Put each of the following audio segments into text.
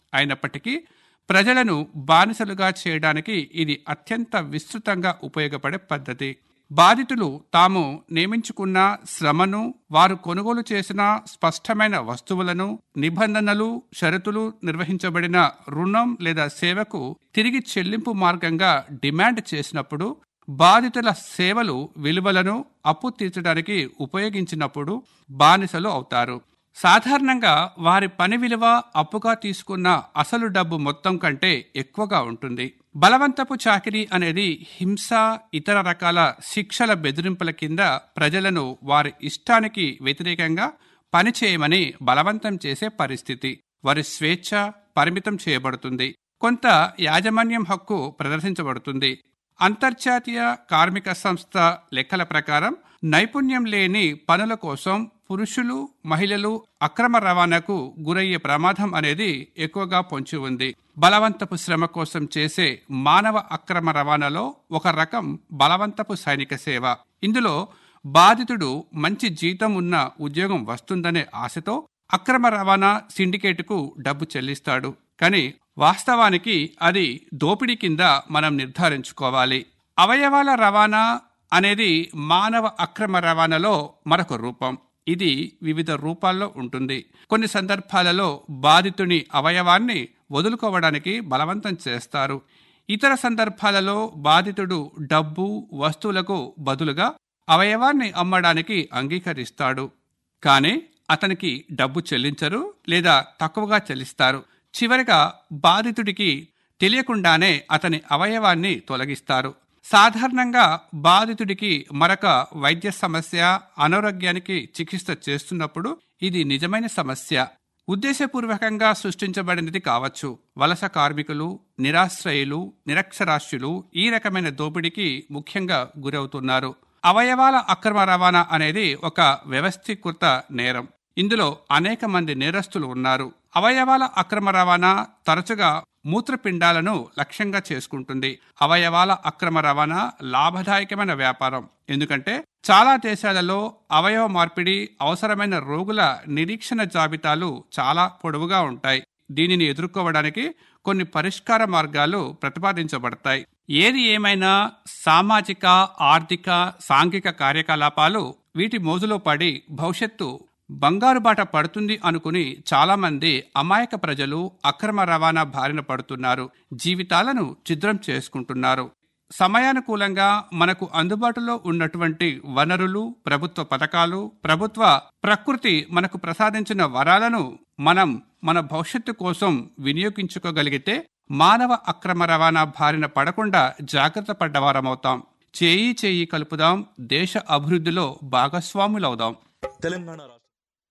అయినప్పటికీ ప్రజలను బానిసలుగా చేయడానికి ఇది అత్యంత విస్తృతంగా ఉపయోగపడే పద్ధతి బాధితులు తాము నియమించుకున్న శ్రమను వారు కొనుగోలు చేసిన స్పష్టమైన వస్తువులను నిబంధనలు షరతులు నిర్వహించబడిన రుణం లేదా సేవకు తిరిగి చెల్లింపు మార్గంగా డిమాండ్ చేసినప్పుడు బాధితుల సేవలు విలువలను అప్పు తీర్చడానికి ఉపయోగించినప్పుడు బానిసలు అవుతారు సాధారణంగా వారి పని విలువ అప్పుగా తీసుకున్న అసలు డబ్బు మొత్తం కంటే ఎక్కువగా ఉంటుంది బలవంతపు చాకిరీ అనేది హింస ఇతర రకాల శిక్షల బెదిరింపుల కింద ప్రజలను వారి ఇష్టానికి వ్యతిరేకంగా పనిచేయమని బలవంతం చేసే పరిస్థితి వారి స్వేచ్ఛ పరిమితం చేయబడుతుంది కొంత యాజమాన్యం హక్కు ప్రదర్శించబడుతుంది అంతర్జాతీయ కార్మిక సంస్థ లెక్కల ప్రకారం నైపుణ్యం లేని పనుల కోసం పురుషులు మహిళలు అక్రమ రవాణాకు గురయ్యే ప్రమాదం అనేది ఎక్కువగా పొంచి ఉంది బలవంతపు శ్రమ కోసం చేసే మానవ అక్రమ రవాణాలో ఒక రకం బలవంతపు సైనిక సేవ ఇందులో బాధితుడు మంచి జీతం ఉన్న ఉద్యోగం వస్తుందనే ఆశతో అక్రమ రవాణా సిండికేటుకు డబ్బు చెల్లిస్తాడు కానీ వాస్తవానికి అది దోపిడీ కింద మనం నిర్ధారించుకోవాలి అవయవాల రవాణా అనేది మానవ అక్రమ రవాణాలో మరొక రూపం ఇది వివిధ రూపాల్లో ఉంటుంది కొన్ని సందర్భాలలో బాధితుని అవయవాన్ని వదులుకోవడానికి బలవంతం చేస్తారు ఇతర సందర్భాలలో బాధితుడు డబ్బు వస్తువులకు బదులుగా అవయవాన్ని అమ్మడానికి అంగీకరిస్తాడు కానీ అతనికి డబ్బు చెల్లించరు లేదా తక్కువగా చెల్లిస్తారు చివరిగా బాధితుడికి తెలియకుండానే అతని అవయవాన్ని తొలగిస్తారు సాధారణంగా బాధితుడికి మరొక వైద్య సమస్య అనారోగ్యానికి చికిత్స చేస్తున్నప్పుడు ఇది నిజమైన సమస్య ఉద్దేశపూర్వకంగా సృష్టించబడినది కావచ్చు వలస కార్మికులు నిరాశ్రయులు నిరక్షరాస్యులు ఈ రకమైన దోపిడీకి ముఖ్యంగా గురవుతున్నారు అవయవాల అక్రమ రవాణా అనేది ఒక వ్యవస్థీకృత నేరం ఇందులో అనేక మంది నేరస్తులు ఉన్నారు అవయవాల అక్రమ రవాణా తరచుగా మూత్రపిండాలను లక్ష్యంగా చేసుకుంటుంది అవయవాల అక్రమ రవాణా లాభదాయకమైన వ్యాపారం ఎందుకంటే చాలా దేశాలలో అవయవ మార్పిడి అవసరమైన రోగుల నిరీక్షణ జాబితాలు చాలా పొడవుగా ఉంటాయి దీనిని ఎదుర్కోవడానికి కొన్ని పరిష్కార మార్గాలు ప్రతిపాదించబడతాయి ఏది ఏమైనా సామాజిక ఆర్థిక సాంఘిక కార్యకలాపాలు వీటి మోజులో పడి భవిష్యత్తు బంగారు బాట పడుతుంది అనుకుని చాలామంది అమాయక ప్రజలు అక్రమ రవాణా బారిన పడుతున్నారు జీవితాలను ఛిద్రం చేసుకుంటున్నారు సమయానుకూలంగా మనకు అందుబాటులో ఉన్నటువంటి వనరులు ప్రభుత్వ పథకాలు ప్రభుత్వ ప్రకృతి మనకు ప్రసాదించిన వరాలను మనం మన భవిష్యత్తు కోసం వినియోగించుకోగలిగితే మానవ అక్రమ రవాణా బారిన పడకుండా జాగ్రత్త పడ్డవారమవుతాం చేయి చేయి కలుపుదాం దేశ అభివృద్ధిలో భాగస్వాములవుదాం తెలంగాణ రాష్ట్ర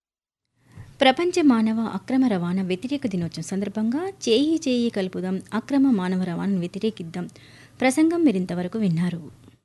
ప్రపంచ మానవ అక్రమ రవాణా వ్యతిరేక దినోత్సవం సందర్భంగా చేయి చేయి కలుపుదాం అక్రమ మానవ రవాణాను వ్యతిరేకిద్దాం ప్రసంగం మీరింతవరకు విన్నారు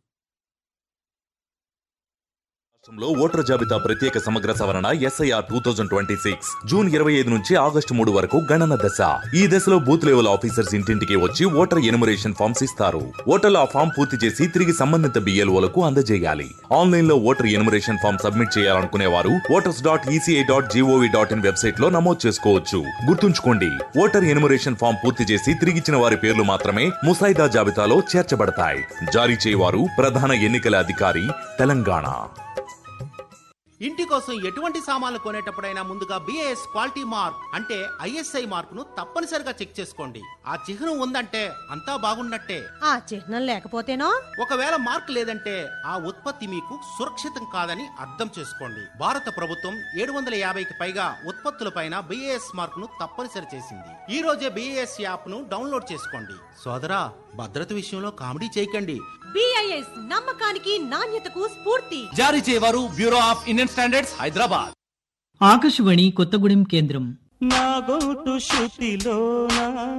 రాష్ట్రంలో ఓటర్ జాబితా ప్రత్యేక సమగ్ర సవరణ SIR two thousand twenty six June ఇరవై ఐదు నుంచి ఆగస్టు మూడు వరకు గణన దశ ఈ దశలో బూత్ లెవెల్ ఆఫీసర్స్ ఇంటింటికి వచ్చి ఓటర్ ఎనుమరేషన్ ఫామ్స్ ఇస్తారు ఓటర్లు ఆ ఫామ్ పూర్తి చేసి తిరిగి సంబంధిత బిఎల్ఓలకు అందజేయాలి ఆన్లైన్ లో ఓటర్ ఎనుమరేషన్ ఫామ్ సబ్మిట్ చేయాలనుకునే వారు voters dot ECI dot GOV dot in website లో నమోదు చేసుకోవచ్చు గుర్తుంచుకోండి ఓటర్ ఎనుమరేషన్ ఫామ్ పూర్తి చేసి తిరిగిచ్చిన వారి పేర్లు మాత్రమే ముసాయిదా జాబితాలో చేర్చబడతాయి జారీ చేయవారు ప్రధాన ఎన్నికల అధికారి తెలంగాణ ఇంటి కోసం ఎటువంటి సామాన్లు కొనేటప్పుడైనా ముందుగా బిఏఎస్ క్వాలిటీ మార్క్ అంటే ఐఎస్ఐ మార్క్ ను తప్పనిసరిగా చెక్ చేసుకోండి ఆ చిహ్నం ఉందంటే అంతా బాగున్నట్టే ఆ చిహ్నం లేకపోతేనో ఒకవేళ మార్క్ లేదంటే ఆ ఉత్పత్తి మీకు సురక్షితం కాదని అర్థం చేసుకోండి భారత ప్రభుత్వం ఏడు వందల యాభైకి పైగా ఉత్పత్తులపైన బిఏఎస్ మార్క్ ను తప్పనిసరి చేసింది ఈ రోజే బిఏఎస్ యాప్ ను డౌన్లోడ్ చేసుకోండి సోదరా భద్రత విషయంలో కామెడీ చేయకండి బిఐఎస్ నమ్మకానికి నాణ్యతకు స్ఫూర్తి జారీ చేయవారు bureau of Indian standards Hyderabad Akashvani Kothagudem కేంద్రం నా గోటు శృతిలోన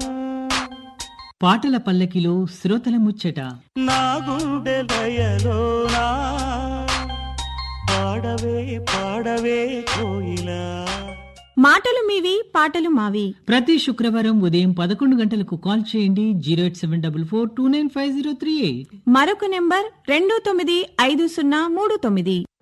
పాటల పల్లకిలో శ్రోతల ముచ్చట నా గుండె లయలోన పాడవే పాడవే కోయిలా మాటలు మీవి పాటలు మావి ప్రతి శుక్రవారం ఉదయం పదకొండు గంటలకు కాల్ చేయండి zero eight seven double four two nine five zero three eight మరొక నెంబర్ రెండు తొమ్మిది ఐదు సున్నా మూడు తొమ్మిది